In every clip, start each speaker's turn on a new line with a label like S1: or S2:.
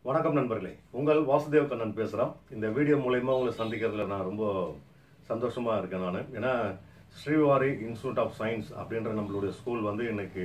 S1: வணக்கம் நண்பர்களே உங்கள் வாசுதேவ் கண்ணன் பேசுகிறேன் இந்த வீடியோ மூலயமா உங்களை சந்திக்கிறதுல நான் ரொம்ப சந்தோஷமாக இருக்கேன் நான் ஏன்னா ஸ்ரீவாரி இன்ஸ்டியூட் ஆஃப் சயின்ஸ் அப்படின்ற நம்மளுடைய ஸ்கூல் வந்து இன்னைக்கு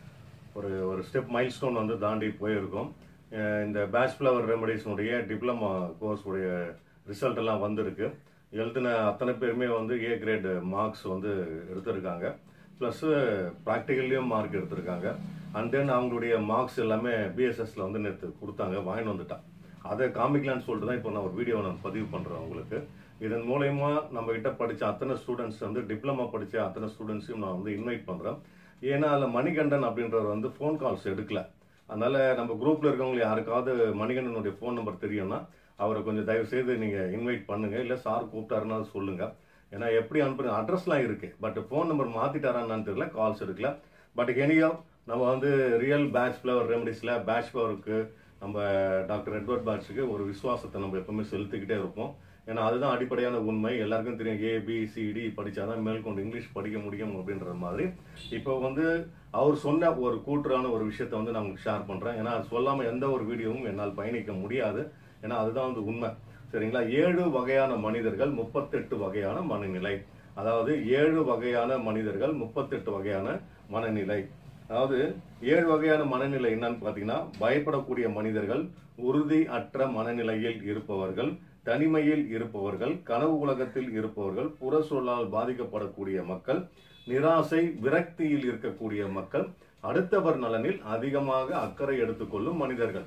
S1: ஒரு ஒரு ஸ்டெப் மைல்ஸ்டோன் வந்து தாண்டி போயிருக்கோம் அஹ் இந்த பேட்ச் ஃப்ளவர் ரெமடிஸ்னுடைய டிப்ளமா கோர்ஸ் உடைய ரிசல்ட் எல்லாம் வந்திருக்கு எழுதின அத்தனை பேருமே வந்து ஏ கிரேட் மார்க்ஸ் வந்து எடுத்திருக்காங்க ப்ளஸ் ப்ராக்டிக்கல்லையும் மார்க் எடுத்திருக்காங்க அண்ட் தென் அவங்களுடைய மார்க்ஸ் எல்லாமே பிஎஸ்எஸ்ல வந்து நேற்று கொடுத்தாங்க வாங்கிட்டு வந்துட்டான் அதை காமிக்கலான்னு சொல்லிட்டு தான் இப்போ நான் ஒரு வீடியோ நான் பதிவு பண்ணுறேன் உங்களுக்கு இதன் மூலயமா நம்ம கிட்ட படித்த அத்தனை ஸ்டூடெண்ட்ஸ் வந்து டிப்ளமா படித்த அத்தனை ஸ்டூடெண்ட்ஸையும் நான் வந்து இன்வைட் பண்ணுறேன் ஏன்னா அதில் மணிகண்டன் அப்படின்றவர் வந்து ஃபோன் கால்ஸ் எடுக்கல அதனால நம்ம குரூப்ல இருக்கவங்க யாருக்காவது மணிகண்டனுடைய ஃபோன் நம்பர் தெரியும்னா அவரை கொஞ்சம் தயவு செய்து நீங்க இன்வைட் பண்ணுங்க இல்ல சார் கூப்பிட்டாருன்னா சொல்லுங்க ஏன்னா எப்படி அனுப்புறது அட்ரஸ்லாம் இருக்கு பட் ஃபோன் நம்பர் மாத்திட்டாரான்னு தெரியல கால்ஸ் எடுக்கல பட் எனியோ நம்ம வந்து ரியல் பேட்ச் ஃப்ளவர் ரெமடிஸ்ல பேட்ச் ஃப்ளவருக்கு நம்ம டாக்டர் எட்வர்ட் பேட்சுக்கு ஒரு விசுவாசத்தை நம்ம எப்பவுமே செலுத்திக்கிட்டே இருப்போம் ஏன்னா அதுதான் அடிப்படையான உண்மை எல்லாருக்கும் தெரியும் ஏ பி சி டி படிச்சாதான் மேற்கொண்டு இங்கிலீஷ் படிக்க முடியும் அப்படின்ற மாதிரி இப்போ வந்து அவர் சொன்ன ஒரு கூட்டுறான ஒரு விஷயத்தை வந்து நான் உங்களுக்கு ஷேர் பண்றேன் ஏன்னா அது சொல்லாம எந்த ஒரு வீடியோவும் என்னால் பயணிக்க முடியாது ஏன்னா அதுதான் வந்து உண்மை சரிங்களா ஏழு வகையான மனிதர்கள் முப்பத்தெட்டு வகையான மனநிலை அதாவது ஏழு வகையான மனிதர்கள் முப்பத்தெட்டு வகையான மனநிலை அதாவது ஏழு வகையான மனநிலை என்னன்னு பாத்தீங்கன்னா பயப்படக்கூடிய மனிதர்கள் உறுதி அற்ற மனநிலையில் இருப்பவர்கள் தனிமையில் இருப்பவர்கள் கனவு உலகத்தில் இருப்பவர்கள் புற சூழலால் பாதிக்கப்படக்கூடிய மக்கள் நிராசை விரக்தியில் இருக்கக்கூடிய மக்கள் அடுத்தவர் நலனில் அதிகமாக அக்கறை எடுத்துக்கொள்ளும் மனிதர்கள்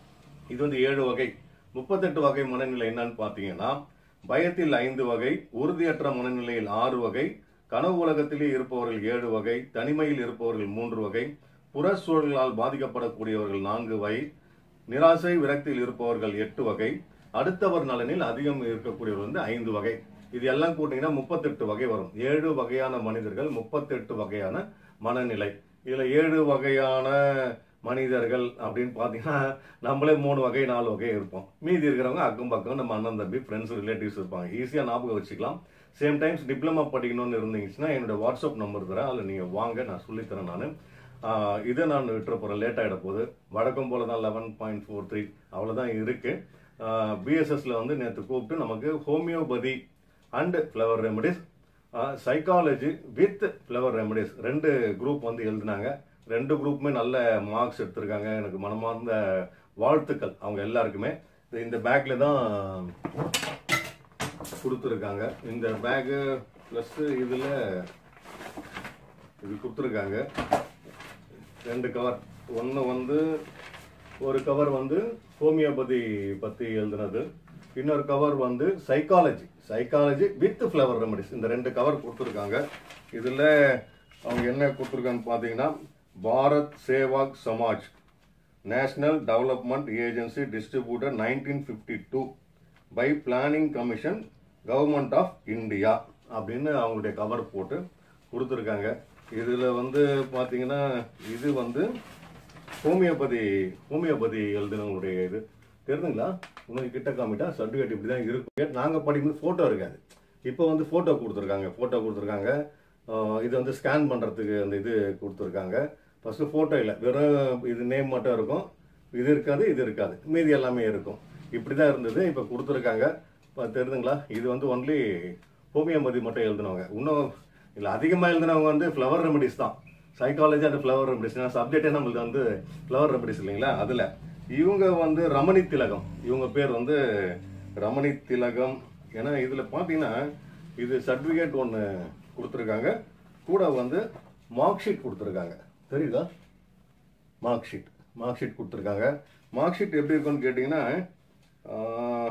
S1: இது வந்து ஏழு வகை முப்பத்தெட்டு வகை மனநிலை என்னன்னு பாத்தீங்கன்னா பயத்தில் ஐந்து வகை உறுதியற்ற மனநிலையில் ஆறு வகை கனவு உலகத்திலே இருப்பவர்கள் ஏழு வகை தனிமையில் இருப்பவர்கள் மூன்று வகை புற சூழலால் பாதிக்கப்படக்கூடியவர்கள் நான்கு வகை நிராசை விரக்தியில் இருப்பவர்கள் எட்டு வகை அடுத்தவர் நலனில் அதிகம் இருக்கக்கூடியவர்கள் வந்து ஐந்து வகை இது எல்லாம் கூட்டிங்கன்னா முப்பத்தெட்டு வகை வரும் ஏழு வகையான மனிதர்கள் முப்பத்தெட்டு வகையான மனநிலை இதுல ஏழு வகையான மனிதர்கள் அப்படின்னு பாத்தீங்கன்னா நம்மளே மூணு வகை நாலு வகை இருப்போம் மீதி இருக்கிறவங்க அக்கம் பக்கம் நம்ம அண்ணன் தம்பி ஃப்ரெண்ட்ஸ் ரிலேட்டிவ்ஸ் இருப்பாங்க ஈஸியா ஞாபகம் வச்சுக்கலாம் சேம் டைம்ஸ் டிப்ளமா படிக்கணும்னு இருந்தீங்கன்னா என்னோட வாட்ஸ்அப் நம்பர் தரேன் அதில் நீங்க வாங்க நான் சொல்லித்தரேன் நான் ஆஹ் இதை நான் விட்டுற போறேன் லேட் ஆகிட போகுது வழக்கம் போல தான் லெவன் பாயிண்ட் ஃபோர் த்ரீ அவ்வளோதான் இருக்கு பிஎஸ்எஸ்ல வந்து நேற்று கூப்பிட்டு நமக்கு homeopathy and flower remedies psychology with flower remedies ரெண்டு குரூப் வந்து எழுதினாங்க ரெண்டு குரூப்புமே நல்ல மார்க்ஸ் எடுத்திருக்காங்க எனக்கு மனமார்ந்த வாழ்த்துக்கள் அவங்க எல்லாருக்குமே இது இந்த பேக்ல தான் கொடுத்துருக்காங்க இந்த பேகு ப்ளஸ் இதில் இது கொடுத்துருக்காங்க ரெண்டு கவர் ஒன்று வந்து ஒரு கவர் வந்து ஹோமியோபதி பற்றி எழுதுனது இன்னொரு கவர் வந்து psychology psychology with flower remedies இந்த ரெண்டு கவர் கொடுத்துருக்காங்க இதில் அவங்க என்ன கொடுத்துருக்காங்க பார்த்தீங்கன்னா Bharat Sevak Samaj national development agency distributor nineteen fifty two by planning commission government of India அப்படின்னு அவங்களுடைய கவர் போட்டு கொடுத்துருக்காங்க இதில் வந்து பார்த்தீங்கன்னா இது வந்து ஹோமியோபதி ஹோமியோபதி எழுதினவங்களுடைய இது தெரியுதுங்களா உங்களுக்கு கிட்ட காமிட்டா சர்டிஃபிகேட் இப்படி தான் இருக்கும் நாங்கள் படிக்கும்போது ஃபோட்டோ இருக்காது இப்போ வந்து ஃபோட்டோ கொடுத்துருக்காங்க ஃபோட்டோ கொடுத்துருக்காங்க ஆஹ் இது வந்து ஸ்கேன் பண்ணுறதுக்கு அந்த இது கொடுத்துருக்காங்க ஃபர்ஸ்ட் ஃபோட்டோ இல்லை வெறும் இது நேம் மட்டும் இருக்கும் இது இருக்காது இது இருக்காது மீதி எல்லாமே இருக்கும் இப்படி தான் இருந்தது இப்போ கொடுத்துருக்காங்க இப்போ தெரியுதுங்களா இது வந்து ஒன்லி ஹோமியோபதி மட்டும் எழுதினவங்க இன்னும் இல்லை அதிகமாக எழுதினவங்க வந்து ஃப்ளவர் ரெமடிஸ் தான் சைக்காலஜி அண்ட் ஃப்ளவர் ரெமடிஸ் சப்ஜெக்டே நம்மளுக்கு வந்து ஃப்ளவர் ரெமடிஸ் இல்லைங்களா அதில் இவங்க வந்து ரமணி திலகம் இவங்க பேர் வந்து ரமணி திலகம் ஏன்னா இதில் பார்த்தீங்கன்னா இது சர்டிஃபிகேட் ஒன்று கொடுத்துருக்காங்க கூட வந்து மார்க் ஷீட் கொடுத்துருக்காங்க தெரியுதா மார்க் ஷீட் மார்க் ஷீட் கொடுத்துருக்காங்க மார்க் ஷீட் எப்படி இருக்குன்னு கேட்டிங்கன்னா ஆஹ்,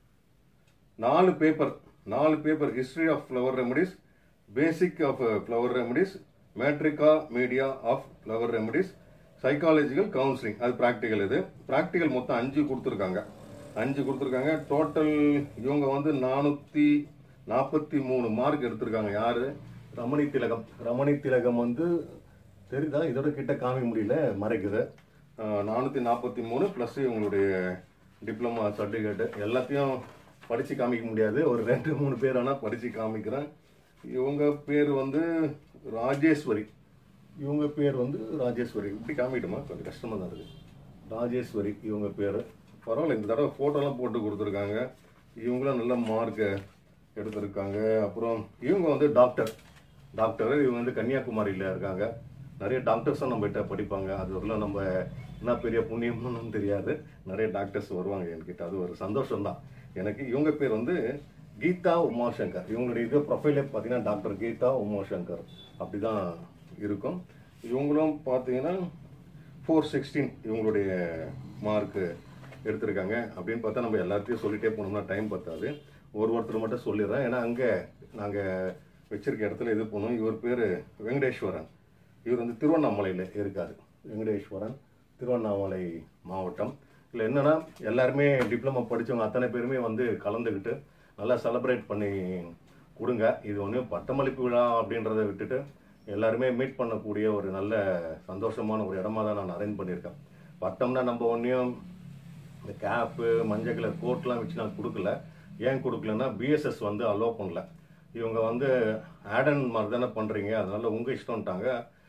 S1: நாலு பேப்பர் நாலு paper history of flower remedies basic of flower remedies materia medica of flower remedies சைக்காலஜிக்கல் கவுன்சிலிங் அது ப்ராக்டிக்கல் இது ப்ராக்டிக்கல் மொத்தம் அஞ்சு கொடுத்துருக்காங்க அஞ்சு கொடுத்துருக்காங்க டோட்டல் இவங்க வந்து நானூற்றி நாற்பத்தி மூணு மார்க் எடுத்திருக்காங்க யாரு ரமணி திலகம் ரமணி திலகம் வந்து தெரியுதா இதோட கிட்ட காமிக்க முடியல மறைக்குது நானூற்றி நாற்பத்தி மூணு ப்ளஸ் இவங்களுடைய டிப்ளமா சர்டிஃபிகேட்டு எல்லாத்தையும் படித்து காமிக்க முடியாது ஒரு ரெண்டு மூணு பேர் ஆனால் படித்து காமிக்கிறேன் இவங்க பேர் வந்து ராஜேஸ்வரி இவங்க பேர் வந்து ராஜேஸ்வரி இப்படி காமிக்கிட்டோமா கொஞ்சம் கஷ்டமாக தான் இருக்குது ராஜேஸ்வரி இவங்க பேர் பரவாயில்ல இந்த தடவை ஃபோட்டோலாம் போட்டு கொடுத்துருக்காங்க இவங்களும் நல்ல மார்க்கு எடுத்திருக்காங்க அப்புறம் இவங்க வந்து டாக்டர் டாக்டர் இவங்க வந்து கன்னியாகுமரியில் இருக்காங்க நிறைய டாக்டர்ஸும் நம்மகிட்ட படிப்பாங்க அது வரல நம்ம என்ன பெரிய புண்ணியம்னு தெரியாது நிறைய டாக்டர்ஸ் வருவாங்க என்கிட்ட அது ஒரு சந்தோஷம் தான் எனக்கு இவங்க பேர் வந்து கீதா உமாசங்கர் இவங்களுடைய இது ப்ரொஃபைலே பார்த்தீங்கன்னா டாக்டர் கீதா உமாசங்கர் அப்படி தான் இருக்கும் இவங்களும் பார்த்தீங்கன்னா ஃபோர் சிக்ஸ்டீன் இவங்களுடைய மார்க்கு எடுத்திருக்காங்க அப்படின்னு பார்த்தா நம்ம எல்லாத்தையும் சொல்லிட்டே போனோம்னா டைம் பத்தாது ஒரு ஒருத்தர் மட்டும் சொல்லிடுறேன் ஏன்னா அங்கே நாங்கள் வச்சிருக்க இடத்துல இது போனோம் இவர் பேர் வெங்கடேஸ்வரன் இவர் வந்து திருவண்ணாமலையில் இருக்கார் வெங்கடேஸ்வரன் திருவண்ணாமலை மாவட்டம் இல்லை என்னன்னா எல்லாருமே டிப்ளமோ படித்தவங்க அத்தனை பேருமே வந்து கலந்துக்கிட்டு நல்லா செலிப்ரேட் பண்ணி கொடுங்க இது ஒன்றும் பட்டமளிப்பு விழா அப்படின்றத விட்டுட்டு எல்லாருமே மீட் பண்ணக்கூடிய ஒரு நல்ல சந்தோஷமான ஒரு இடமா தான் நான் அரேஞ்ச் பண்ணியிருக்கேன் பட்டம்னா நம்ம ஒன்றையும் இந்த கேப்பு மஞ்சள் கலர் கோட்லாம் வச்சு நான் கொடுக்கல ஏன் கொடுக்கலன்னா பிஎஸ்எஸ் வந்து அலோவ் பண்ணல இவங்க வந்து ஆடன் மாதிரி தானே பண்ணுறீங்க அதனால உங்கள் இஷ்டம்ட்டாங்க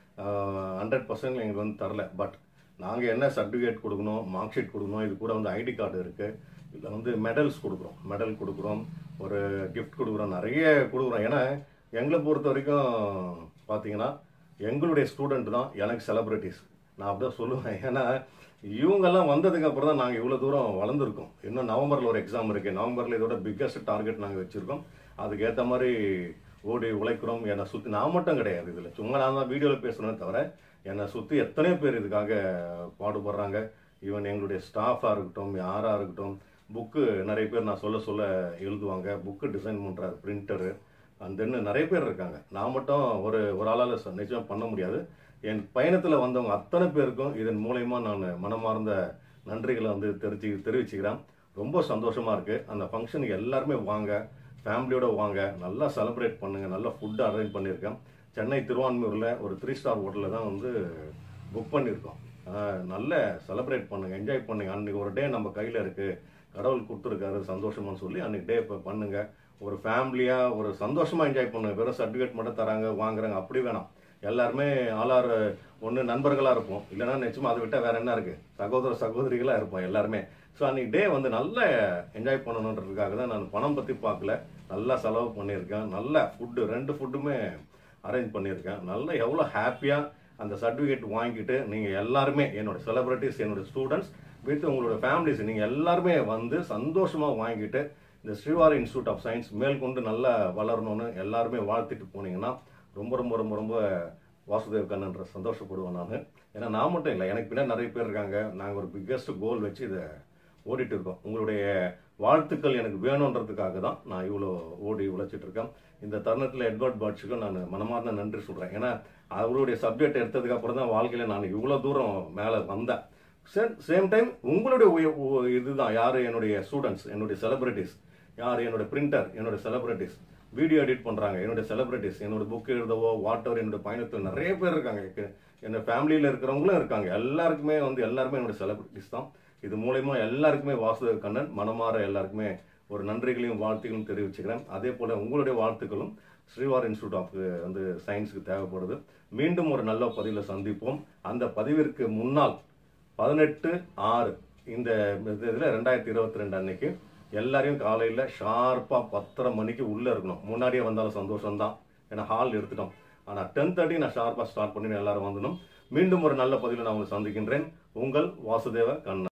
S1: ஹண்ட்ரட் பர்சன்ட் எங்களுக்கு வந்து தரல பட் நாங்கள் என்ன சர்டிஃபிகேட் கொடுக்கணும் மார்க் ஷீட் கொடுக்கணும் இது கூட வந்து ஐடி கார்டு இருக்குது இதில் வந்து மெடல்ஸ் கொடுக்குறோம் மெடல் கொடுக்குறோம் ஒரு கிஃப்ட் கொடுக்குறோம் நிறைய கொடுக்குறோம் ஏன்னா எங்களை பொறுத்த வரைக்கும் பார்த்தீங்கன்னா எங்களுடைய ஸ்டூடெண்ட் தான் எனக்கு செலிப்ரிட்டிஸ் நான் அப்படிதான் சொல்லுவேன் ஏன்னா இவங்கெல்லாம் வந்ததுக்கு அப்புறம் தான் நாங்கள் இவ்வளோ தூரம் வளர்ந்துருக்கோம் இன்னும் நவம்பரில் ஒரு எக்ஸாம் இருக்குது நவம்பரில் இதோட பிக்கஸ்ட் டார்கெட் நாங்கள் வச்சுருக்கோம் அதுக்கு ஏற்ற மாதிரி ஓடி உழைக்கிறோம் என்னை சுற்றி நான் மட்டும் கிடையாது இதில் சும்மா நான் தான் வீடியோவில் பேசுகிறேனே தவிர என்னை சுற்றி எத்தனையோ பேர் இதுக்காக பாடுபடுறாங்க ஈவன் எங்களுடைய ஸ்டாஃபாக இருக்கட்டும் யாராக இருக்கட்டும் புக்கு நிறைய பேர் நான் சொல்ல சொல்ல எழுதுவாங்க புக்கு டிசைன் பண்ணுறாரு பிரிண்டரு அண்ட் தென் நிறைய பேர் இருக்காங்க நான் மட்டும் ஒரு ஒரு ஆளால் ச- நிச்சயம் பண்ண முடியாது என் பயணத்தில் வந்தவங்க அத்தனை பேருக்கும் இதன் மூலயமா நான் மனமார்ந்த நன்றிகளை வந்து தெரிஞ்சு தெரிவிச்சுக்கிறேன் ரொம்ப சந்தோஷமா இருக்கு அந்த ஃபங்க்ஷனுக்கு எல்லாருமே வாங்க ஃபேமிலியோட வாங்க நல்லா செலிப்ரேட் பண்ணுங்க நல்லா ஃபுட் அரேஞ்ச் பண்ணியிருக்கேன் சென்னை திருவான்மையூரில் ஒரு த்ரீ ஸ்டார் ஹோட்டலில் தான் வந்து புக் பண்ணியிருக்கோம் ஆஹ் நல்ல செலிப்ரேட் பண்ணுங்க என்ஜாய் பண்ணுங்க அன்னைக்கு ஒரு டே நம்ம கையில் இருக்கு கடவுள் கொடுத்துருக்காரு சந்தோஷமான்னு சொல்லி அன்னைக்கு டே இப்போ பண்ணுங்க ஒரு ஃபேமிலியா ஒரு சந்தோஷமா என்ஜாய் பண்ணுங்க வெறும் சர்டிஃபிகேட் மட்டும் தராங்க வாங்குறாங்க அப்படி வேணாம் எல்லாருமே ஆளார் ஒன்று நண்பர்களாக இருப்போம் இல்லைன்னா நிச்சயமா அதை விட்டால் வேற என்ன இருக்கு சகோதர சகோதரிகளாக இருப்போம் எல்லாருமே ஸோ அன்னைக்கு டே வந்து நல்ல என்ஜாய் பண்ணணுன்றதுக்காக தான் நான் பணம் பற்றி பார்க்கல நல்லா செலவு பண்ணியிருக்கேன் நல்ல ஃபுட்டு ரெண்டு ஃபுட்டுமே அரேஞ்ச் பண்ணியிருக்கேன் நல்லா எவ்வளோ ஹாப்பியாக அந்த சர்டிஃபிகேட் வாங்கிட்டு நீங்கள் எல்லாருமே என்னோட செலிபிரிட்டிஸ் என்னோட ஸ்டூடெண்ட்ஸ் வித் உங்களோட ஃபேமிலிஸ் நீங்கள் எல்லாருமே வந்து சந்தோஷமாக வாங்கிட்டு இந்த ஸ்ரீவாரி இன்ஸ்டியூட் ஆஃப் சயின்ஸ் மேற்கொண்டு நல்லா வளரணும்னு எல்லாருமே வாழ்த்திட்டு போனீங்கன்னா ரொம்ப ரொம்ப ரொம்ப ரொம்ப வாசுதேவ் கண்ணன்ற சந்தோஷப்படுவேன் நான் ஏன்னா நான் மட்டும் இல்லை எனக்கு பின்னாடி நிறைய பேர் இருக்காங்க நாங்கள் ஒரு பிக்கஸ்ட் கோல் வச்சு இதை ஓடிட்டு இருக்கோம் உங்களுடைய வாழ்த்துக்கள் எனக்கு வேணுன்றதுக்காக தான் நான் இவ்வளோ ஓடி உழைச்சிட்டு இருக்கேன் இந்த தருணத்தில் எட்வர்ட் பாட்ஸுக்கும் நான் மனமார்ந்த நன்றி சொல்கிறேன் ஏன்னா அவருடைய சப்ஜெக்ட் எடுத்ததுக்கு அப்புறம் தான் வாழ்க்கையில் நான் இவ்வளோ தூரம் மேலே வந்தேன் சேம் டைம் உங்களுடைய உய- உ- இதுதான் யார் என்னுடைய ஸ்டூடெண்ட்ஸ் என்னுடைய செலிபிரிட்டிஸ் யார் என்னோட பிரிண்டர் என்னோட செலிபிரிட்டிஸ் வீடியோ எடிட் பண்றாங்க என்னோட செலிபிரிட்டிஸ் என்னோட புக் எழுதவோ வாட்டர் என்னோட பயணத்தில் நிறைய பேர் இருக்காங்க எனக்கு- என்னோட ஃபேமிலியில் இருக்கிறவங்களும் இருக்காங்க எல்லாருக்குமே வந்து எல்லாருமே என்னோட செலிபிரிட்டிஸ் தான் இது மூலயமா எல்லாருக்குமே வாசுதேவ் கண்ணன் மனமாற எல்லாருக்குமே ஒரு நன்றிகளையும் வாழ்த்துக்களையும் தெரிவிச்சுக்கிறேன் அதே போல உங்களுடைய வாழ்த்துக்களும் ஸ்ரீவார் இன்ஸ்டியூட் ஆஃப் வந்து சயின்ஸுக்கு தேவைப்படுது மீண்டும் ஒரு நல்ல பதிவில் சந்திப்போம் அந்த பதிவிற்கு முன்னால் பதினெட்டு ஆறு இந்த இதில் ரெண்டாயிரத்தி இருபத்தி ரெண்டு அன்னைக்கு எல்லாரையும் காலையில் ஷார்ப்பாக பத்தரை மணிக்கு உள்ளே இருக்கணும் முன்னாடியே வந்தாலும் சந்தோஷம் தான் ஏன்னா ஹால் எடுத்துட்டோம் ஆனால் டென் தேர்ட்டி நான் ஷார்ப்பாக ஸ்டார்ட் பண்ணி எல்லாரும் வந்துடும் மீண்டும் ஒரு நல்ல பதிவில் நான் உங்களை சந்திக்கின்றேன் உங்கள் வாசுதேவ கண்ணன்